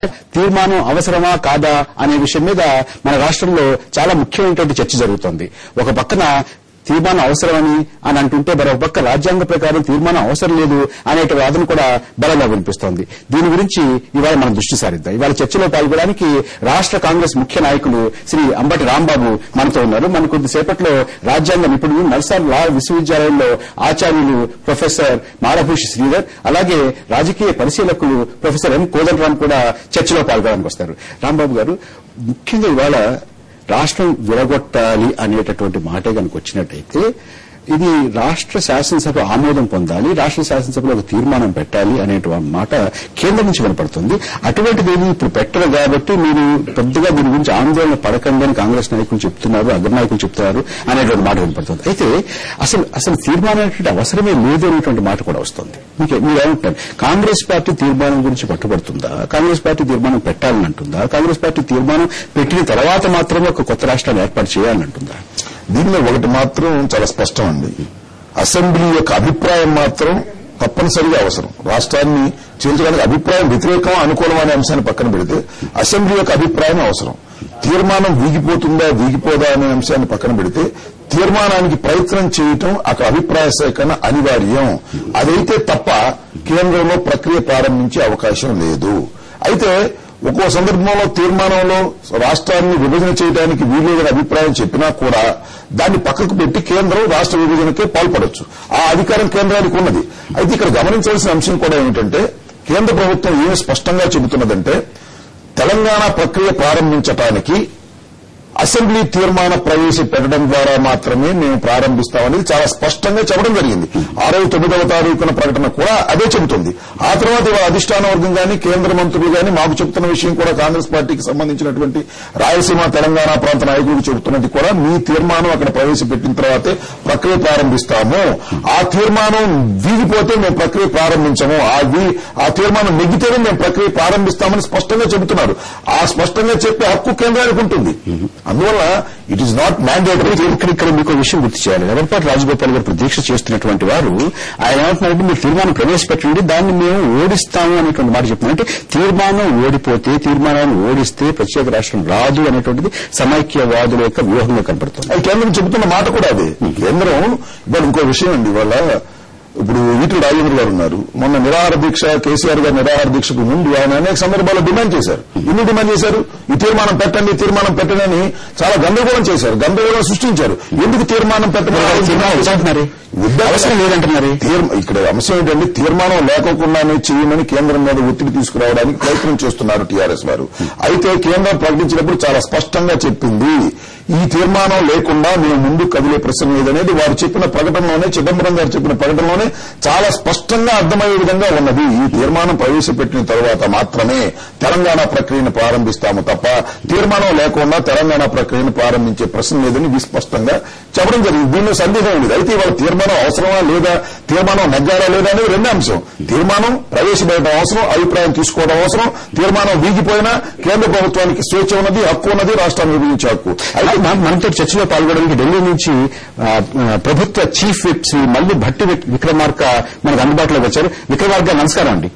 తీర్మానం అవసరమా కాదా అనే విషయం మీద మన రాష్ట్రంలో చాలా ముఖ్యమైనటువంటి చర్చ జరుగుతోంది ఒక పక్కన తీర్మానం అవసరమని అని అంటుంటే మరొక పక్క రాజ్యాంగ ప్రకారం తీర్మానం అవసరం లేదు అనే వాదన కూడా బలంగా వినిపిస్తోంది దీని గురించి ఇవాళ మనం దృష్టి సారిద్దాం ఇవాళ చర్చలో పాల్గొనడానికి రాష్ట్ర కాంగ్రెస్ ముఖ్య నాయకులు శ్రీ అంబటి రాంబాబు మనతో ఉన్నారు మన కొద్దిసేపట్లో రాజ్యాంగ నిపుణులు నల్సార్ లా విశ్వవిద్యాలయంలో ఆచార్యులు ప్రొఫెసర్ మాడభూషి శ్రీధర్ అలాగే రాజకీయ పరిశీలకులు ప్రొఫెసర్ ఎం కోదండరామ్ కూడా చర్చలో పాల్గొనడానికి వస్తారు రాంబాబు గారు ముఖ్యంగా ఇవాళ రాష్ట్రం విడగొట్టాలి అనేటటువంటి మాటే కనుక వచ్చినట్టయితే ఇది రాష్ట్ర శాసనసభ ఆమోదం పొందాలి రాష్ట్ర శాసనసభలో ఒక తీర్మానం పెట్టాలి అనేటువంటి మాట కేంద్రం నుంచి వినపడుతుంది అటువంటిది ఏమీ ఇప్పుడు పెట్టరు కాబట్టి మీరు పెద్దగా దీని గురించి ఆందోళన పడకండి అని కాంగ్రెస్ నాయకులు చెప్తున్నారు అగ్రనాయకులు చెప్తున్నారు అనేటువంటి మాట వినపడుతుంది అయితే అసలు అసలు తీర్మానం అనేటువంటి అవసరమే లేదు అనేటువంటి మాట కూడా వస్తుంది మీకు మీరేమంటారు కాంగ్రెస్ పార్టీ తీర్మానం గురించి పట్టుబడుతుందా కాంగ్రెస్ పార్టీ తీర్మానం పెట్టాలని అంటుందా కాంగ్రెస్ పార్టీ తీర్మానం పెట్టిన తర్వాత మాత్రమే ఒక కొత్త రాష్ట్రాన్ని ఏర్పాటు చేయాలని అంటుందా దీనిలో ఒకటి మాత్రం చాలా స్పష్టం అండి అసెంబ్లీ యొక్క అభిప్రాయం మాత్రం తప్పనిసరిగా అవసరం రాష్ట్రాన్ని చేర్చడానికి అభిప్రాయం వ్యతిరేకం అనుకూలం అనే అంశాన్ని పక్కన పెడితే అసెంబ్లీ యొక్క అభిప్రాయం అవసరం తీర్మానం వీగిపోతుందా వీగిపోదా అనే అంశాన్ని పక్కన పెడితే తీర్మానానికి ప్రయత్నం చేయటం అక్కడ అభిప్రాయ సేకరణ అనివార్యం అదైతే తప్ప కేంద్రంలో ప్రక్రియ ప్రారంభించే అవకాశం లేదు అయితే ఒక్కో సందర్భంలో తీర్మానంలో రాష్ట్రాన్ని విభజన చేయడానికి వీలేదని అభిప్రాయం చెప్పినా కూడా దాన్ని పక్కకు పెట్టి కేంద్రం రాష్ట్ర విభజనకే పాల్పడొచ్చు ఆ అధికారం కేంద్రానికి ఉన్నది అయితే ఇక్కడ గమనించవలసిన అంశం కూడా ఏమిటంటే కేంద్ర ప్రభుత్వం ఏమి స్పష్టంగా చెబుతున్నదంటే తెలంగాణ ప్రక్రియ ప్రారంభించటానికి అసెంబ్లీ తీర్మాన ప్రవేశపెట్టడం ద్వారా మాత్రమే మేము ప్రారంభిస్తామనేది చాలా స్పష్టంగా చెప్పడం జరిగింది ఆ రోజు తొమ్మిదవ తారీఖున ప్రకటన కూడా అదే చెబుతుంది ఆ తర్వాత ఇవాళ అధిష్టాన వర్గం గాని కేంద్ర మంత్రులు గాని మాకు చెబుతున్న విషయం కూడా కాంగ్రెస్ పార్టీకి సంబంధించినటువంటి రాయలసీమ తెలంగాణ ప్రాంత నాయకులకు చెబుతున్నది కూడా మీ తీర్మానం అక్కడ ప్రవేశపెట్టిన తర్వాతే ప్రక్రియ ప్రారంభిస్తాము ఆ తీర్మానం వీగిపోతే మేము ప్రక్రియ ప్రారంభించము ఆ వీ- ఆ తీర్మానం నెగ్గితేనే మేము ప్రక్రియ ప్రారంభిస్తామని స్పష్టంగా చెబుతున్నారు ఆ స్పష్టంగా చెప్పే హక్కు కేంద్రానికి ఉంటుంది అందువల్ల ఇట్ ఈస్ నాట్ మ్యాండేటరీ ఇక్కడ ఇక్కడ మీకు ఒక విషయం గుర్తు చేయాలి ఎవర్పాటి రాజగోపాల్ గారు ఇప్పుడు దీక్ష చేస్తున్నటువంటి వారు ఆయన ఏమంటున్నారంటే మీరు తీర్మానం ప్రవేశపెట్టండి దాన్ని మేము ఓడిస్తాము అనేటువంటి మాట చెప్తున్నారు అంటే తీర్మానం ఓడిపోతే తీర్మానాన్ని ఓడిస్తే ప్రత్యేక రాష్ట్రం రాదు అనేటువంటిది సమైక్యవాదుల యొక్క వ్యూహంగా కనపడుతుంది అది కేంద్రం చెబుతున్న మాట కూడా అదే కేంద్రం ఇవాళ ఇంకో విషయం అండి ఇవాళ ఇప్పుడు ఈటల రాజేంద్ర గారు ఉన్నారు మొన్న నిరాహార దీక్ష కేసీఆర్ గారు నిరాహార దీక్షకు ముందు ఆయన అనేక సందర్భాల్లో డిమాండ్ చేశారు ఎన్ని డిమాండ్ చేశారు ఈ తీర్మానం పెట్టండి ఈ తీర్మానం పెట్టండి అని చాలా గందరగోళం చేశారు గందరగోళం సృష్టించారు ఎందుకు తీర్మానం తీర్మానం వద్దంటున్నారే? పెట్టమని అవసరం లేదంటున్నారే? తీర్మ- ఇక్కడ అంశం ఏంటంటే తీర్మానం లేకోకుండానే చేయమని కేంద్రం మీద ఒత్తిడి తీసుకురావడానికి ప్రయత్నం చేస్తున్నారు టీఆర్ఎస్ వారు అయితే కేంద్రం ప్రకటించినప్పుడు చాలా స్పష్టంగా చెప్పింది ఈ తీర్మానం లేకుండా మేము ముందు కదిలే ప్రశ్న లేదనేది వారు చెప్పిన ప్రకటనలోనే చిదంబరం గారు చెప్పిన ప్రకటనలోనే చాలా స్పష్టంగా అర్థమయ్యే విధంగా ఉన్నది ఈ తీర్మానం ప్రవేశపెట్టిన తర్వాత మాత్రమే తెలంగాణ ప్రక్రియను ప్రారంభిస్తాము తప్ప తీర్మానం లేకుండా తెలంగాణ ప్రక్రియను ప్రారంభించే ప్రశ్న లేదని విస్పష్టంగా చెప్పడం జరిగింది దీనిలో సందేహం లేదు అయితే ఇవాళ తీర్మానం అవసరమా లేదా తీర్మానం నెగ్గాలా లేదా అనేది రెండో అంశం తీర్మానం ప్రవేశపెట్టడం అవసరం అభిప్రాయం తీసుకోవడం అవసరం తీర్మానం వీగిపోయినా కేంద్ర ప్రభుత్వానికి స్వేచ్ఛ ఉన్నది హక్కు ఉన్నది రాష్ట్రాన్ని విభజించే హక్కు అయితే మన- మనతో చర్చలో పాల్గొనడానికి ఢిల్లీ నుంచి ఆ, ఆ, ప్రభుత్వ చీఫ్ విప్ శ్రీ మల్లి భట్టి విక్- విక్రమార్క మనకు అందుబాటులోకి వచ్చారు విక్రమార్క గారు నమస్కారం అండి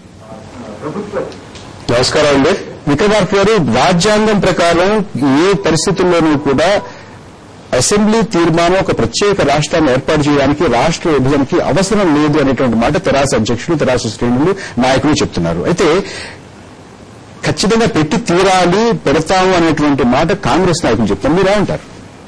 నమస్కారం అండి విక్రమార్క గారు రాజ్యాంగం ప్రకారం ఏ పరిస్థితుల్లోనూ కూడా అసెంబ్లీ తీర్మానం ఒక ప్రత్యేక రాష్ట్రాన్ని ఏర్పాటు చేయడానికి రాష్ట్ర విభజనకి అవసరం లేదు అనేటువంటి మాట తెరాస అధ్యక్షులు తెరాస శ్రేణులు నాయకులు చెప్తున్నారు అయితే ఖచ్చితంగా పెట్టి తీరాలి పెడతాము అనేటువంటి మాట కాంగ్రెస్ నాయకులు చెప్తారు మీరేమంటారు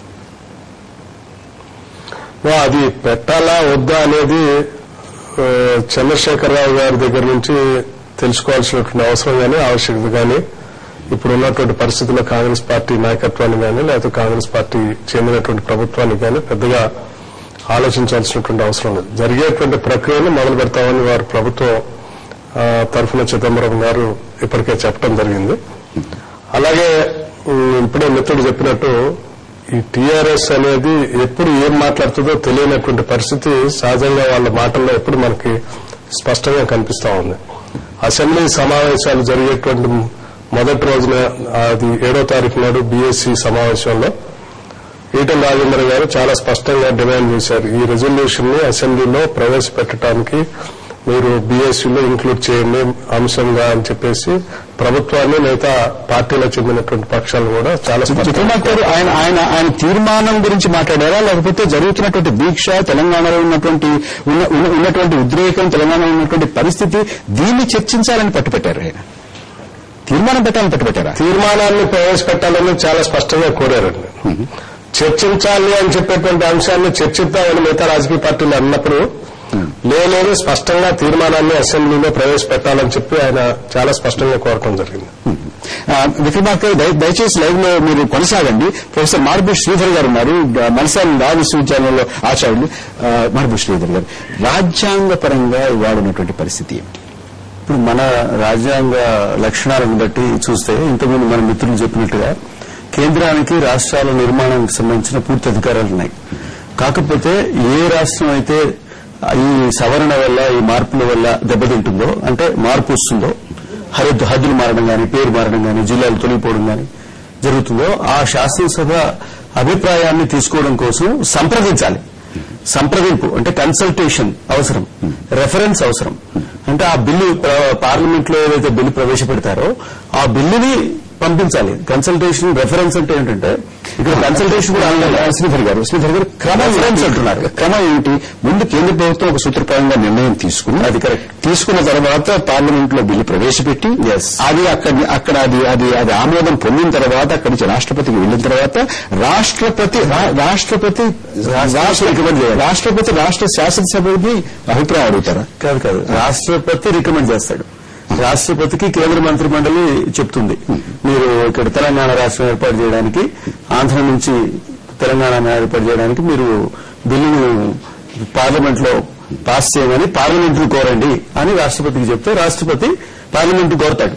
వా, అది పెట్టాలా వద్దా అనేది ఆ, చంద్రశేఖరరావు గారి దగ్గర నుంచి తెలుసుకోవాల్సినటువంటి అవసరం కానీ ఆవశ్యకత కానీ ఇప్పుడు ఉన్నటువంటి పరిస్థితుల్లో కాంగ్రెస్ పార్టీ నాయకత్వాన్ని కానీ లేకపోతే కాంగ్రెస్ పార్టీ చెందినటువంటి ప్రభుత్వానికి కానీ పెద్దగా ఆలోచించాల్సినటువంటి అవసరం లేదు జరిగేటువంటి ప్రక్రియను మొదలు పెడతామని వారు ప్రభుత్వం ఆ, తరఫున చిదంబరం గారు ఇప్పటికే చెప్పడం జరిగింది అలాగే ఉమ్, ఇప్పుడే మిత్రుడు చెప్పినట్టు ఈ టీఆర్ఎస్ అనేది ఎప్పుడు ఏం మాట్లాడుతుందో తెలియనటువంటి పరిస్థితి సహజంగా వాళ్ళ మాటల్లో ఎప్పుడు మనకి స్పష్టంగా కనిపిస్తా ఉంది అసెంబ్లీ సమావేశాలు జరిగేటువంటి మొదటి రోజున అది ఏడో తారీఖు నాడు బీఎస్సీ సమావేశంలో ఈటల రాజేంద్ర గారు చాలా స్పష్టంగా డిమాండ్ చేశారు ఈ రెజల్యూషన్ ని అసెంబ్లీలో ప్రవేశపెట్టడానికి మీరు బీఎస్సీలో ఇంక్లూడ్ చేయండి అంశంగా అని చెప్పేసి ప్రభుత్వాన్ని మిగతా పార్టీలకు చెందినటువంటి పక్షాలు కూడా చాలా స్పష్టంగా విక్రమార్క గారు ఆయన ఆయన ఆయన తీర్మానం గురించి మాట్లాడారా లేకపోతే జరుగుతున్నటువంటి దీక్ష తెలంగాణలో ఉన్నటువంటి ఉన్న- ఉన్న- ఉన్నటువంటి ఉద్రేకం తెలంగాణలో ఉన్నటువంటి పరిస్థితి దీన్ని చర్చించాలని పట్టుపెట్టారు ఆయన తీర్మానం పెట్టాలని పట్టుపెట్టారా తీర్మానాన్ని ప్రవేశపెట్టాలని చాలా స్పష్టంగా కోరారండి చర్చించాలి అని చెప్పేటువంటి అంశాన్ని చర్చిద్దామని మిగతా రాజకీయ పార్టీలు అన్నప్పుడు లేదు స్పష్టంగా తీర్మానాన్ని అసెంబ్లీలో ప్రవేశపెట్టాలని చెప్పి ఆయన చాలా స్పష్టంగా కోరటం జరిగింది ఆ, విక్రమార్క గారు దయ- దయచేసి లైవ్ లో మీరు కొనసాగండి ప్రొఫెసర్ మార్బు శ్రీధర్ గారు ఉన్నారు ద- మనసాల లా విశ్వవిద్యాలయంలో ఆచార్యులు ఆ, మార్బు శ్రీధర్ గారు రాజ్యాంగ పరంగా ఇవాళ ఉన్నటువంటి పరిస్థితి ఏమిటి ఇప్పుడు మన రాజ్యాంగ లక్షణాలను బట్టి చూస్తే ఇంతకుముందు మన మిత్రులు చెప్పినట్టుగా కేంద్రానికి రాష్ట్రాల నిర్మాణానికి సంబంధించిన పూర్తి అధికారాలు ఉన్నాయి కాకపోతే ఏ రాష్ట్రం అయితే ఈ సవరణ వల్ల ఈ మార్పుల వల్ల దెబ్బతింటుందో అంటే మార్పు వస్తుందో హద్దు హద్దులు మారడం కానీ పేరు మారడం కానీ జిల్లాలు తొలగిపోవడం కానీ జరుగుతుందో ఆ శాసనసభ అభిప్రాయాన్ని తీసుకోవడం కోసం సంప్రదించాలి సంప్రదింపు అంటే కన్సల్టేషన్ అవసరం రెఫరెన్స్ అవసరం అంటే ఆ బిల్లు పార్లమెంట్ లో ఏదైతే బిల్లు ప్రవేశపెడతారో ఆ బిల్లుని పంపించాలి కన్సల్టేషన్ రెఫరెన్స్ అంటే ఏంటంటే ఇక్కడ కన్సల్టేషన్ కూడా ఆన్లైన్ ఆ, శ్రీధర్ గారు శ్రీధర్ గారు క్రమం Reference ఏంటి? అంటున్నారు. క్రమం ఏంటి ముందు కేంద్ర ప్రభుత్వం ఒక సూత్రప్రాయంగా నిర్ణయం తీసుకుని అది correct. తీసుకున్న తర్వాత పార్లమెంట్ లో బిల్లు ప్రవేశపెట్టి Yes. అది అక్కడ అక్కడ అది అది అది ఆమోదం పొందిన తర్వాత అక్కడి నుంచి రాష్ట్రపతికి వెళ్ళిన తర్వాత రాష్ట్రపతి రా- రాష్ట్రపతి రాష్ట్ర recommend చేయాలి. రాష్ట్రపతి రాష్ట్ర శాసనసభని అభిప్రాయం అడుగుతారా కాదు కాదు రాష్ట్రపతి రికమెండ్ చేస్తాడు రాష్ట్రపతికి కేంద్ర మంత్రి మండలి చెప్తుంది మీరు ఇక్కడ తెలంగాణ రాష్ట్రం ఏర్పాటు చేయడానికి ఆంధ్ర నుంచి తెలంగాణ ఏర్పాటు చేయడానికి మీరు బిల్లును పార్లమెంట్ లో పాస్ చేయమని పార్లమెంట్ కోరండి అని రాష్ట్రపతికి చెప్తే రాష్ట్రపతి పార్లమెంట్ కోరతాడు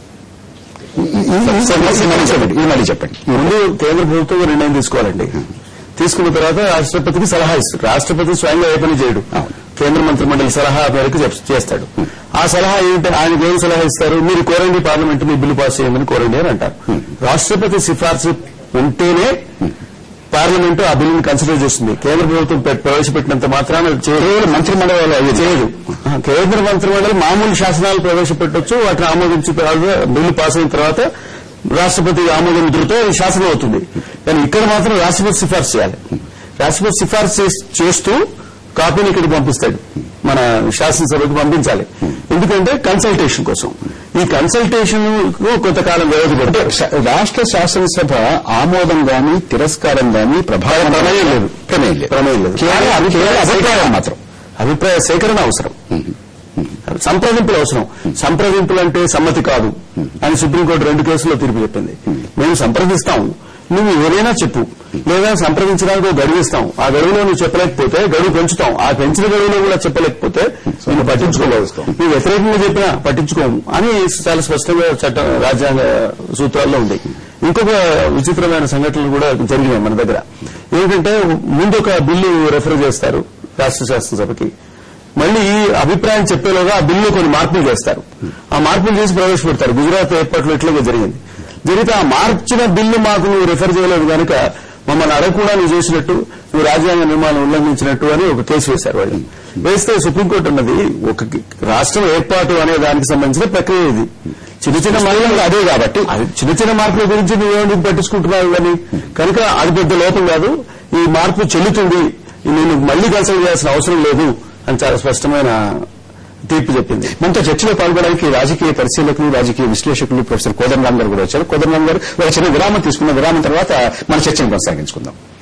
ఈ- ఈ- ఈ- ఈ మళ్ళీ చెప్పండి ఈ మళ్ళీ చెప్పండి ముందు కేంద్ర ప్రభుత్వం ఒక నిర్ణయం తీసుకోవాలండి తీసుకున్న తర్వాత రాష్ట్రపతికి సలహా ఇస్తారు రాష్ట్రపతి స్వయంగా ఏ పని చేయడు కేంద్ర మంత్రి మండలి సలహా మేరకు చెప్- చేస్తాడు ఆ సలహా ఏంటంటే ఆయనకు ఏం సలహా ఇస్తారు మీరు కోరండి పార్లమెంట్ మీ బిల్లు పాస్ చేయమని కోరండి అని అంటారు రాష్ట్రపతి సిఫార్సు ఉంటేనే పార్లమెంట్ ఆ బిల్లుని కన్సిడర్ చేస్తుంది కేంద్ర ప్రభుత్వం పె- ప్రవేశపెట్టినంత మాత్రాన అది చేయదు కేవలం మంత్రి మండలి అది చేయదు ఆ, కేంద్ర మంత్రి మండలి మామూలు శాసనాలు ప్రవేశపెట్టొచ్చు వాటిని ఆమోదించిన తర్వాత బిల్లు పాస్ అయిన తర్వాత రాష్ట్రపతి ఆమోదం ముద్రతో అది శాసనం అవుతుంది కానీ ఇక్కడ మాత్రం రాష్ట్రపతి సిఫార్సు చేయాలి రాష్ట్రపతి సిఫార్సు చేస్- చేస్తూ కాపీని ఇక్కడికి పంపిస్తాడు మన శాసనసభకు పంపించాలి ఎందుకంటే కన్సల్టేషన్ కోసం ఈ కన్సల్టేషన్ కొంతకాలం వ్యవధి పడుతుంది శ- రాష్ట్ర శాసనసభ ఆమోదం గాని తిరస్కారం గాని ప్రభావం ప్రమేయం లేదు. ప్రమేయం లేదు ప్రమేయం లేదు కేవలం కానీ కేవలం అభిప్రాయం మాత్రం అభిప్రాయ సేకరణ అవసరం సంప్రదింపులు అవసరం సంప్రదింపులు అంటే సమ్మతి కాదు అని సుప్రీంకోర్టు రెండు కేసుల్లో తీర్పు చెప్పింది మేము సంప్రదిస్తాం నువ్వు ఎవరైనా చెప్పు లేదా సంప్రదించడానికి ఒక గడువు ఇస్తాం ఆ గడువులో నువ్వు చెప్పలేకపోతే గడువు పెంచుతాం ఆ పెంచిన గడువులో కూడా చెప్పలేకపోతే నేను పట్టించుకోగలుగుతాం నువ్వు వ్యతిరేకంగా చెప్పినా పట్టించుకోము అని చాలా స్పష్టంగా చట్ట రాజ్యాంగ సూత్రాల్లో ఉంది ఇంకొక విచిత్రమైన సంఘటనలు కూడా జరిగినాయి మన దగ్గర ఏంటంటే ముందు ఒక బిల్లు రెఫర్ చేస్తారు రాష్ట్ర శాసనసభకి మళ్ళీ ఈ అభిప్రాయం చెప్పేలోగా ఆ బిల్లు కొన్ని మార్పులు చేస్తారు ఆ మార్పులు చేసి ప్రవేశపెడతారు గుజరాత్ ఏర్పాట్లు ఇట్లాగే జరిగింది జరిగితే ఆ మార్చిన బిల్లు మాకు నువ్వు రిఫర్ చేయలేదు కనుక మమ్మల్ని అడగకుండా నువ్వు చేసినట్టు నువ్వు రాజ్యాంగ నిర్మాణం ఉల్లంఘించినట్టు అని ఒక కేసు వేశారు వాళ్ళు వేస్తే సుప్రీంకోర్టు అన్నది ఒక రాష్ట్రం ఏర్పాటు అనే దానికి సంబంధించిన ప్రక్రియ ఇది చిన్న చిన్న మార్పులు అదే కాబట్టి అది చిన్న చిన్న మార్పుల గురించి నువ్వేందుకు పట్టించుకుంటున్నావు కానీ కనుక అది పెద్ద లోపం కాదు ఈ మార్పు చెల్లుతుంది నేను మళ్లీ కన్సల్ట్ చేయాల్సిన అవసరం లేదు అని చాలా స్పష్టమైన తీర్పు చెప్పింది మనతో చర్చలో పాల్గొనడానికి రాజకీయ పరిశీలకులు రాజకీయ విశ్లేషకులు ప్రొఫెసర్ కోదండరామ్ గారు కూడా వచ్చారు కోదండరామ్ గారు ఒక చిన్న విరామం తీసుకున్న విరామం తర్వాత మన చర్చను కొనసాగించుకుందాం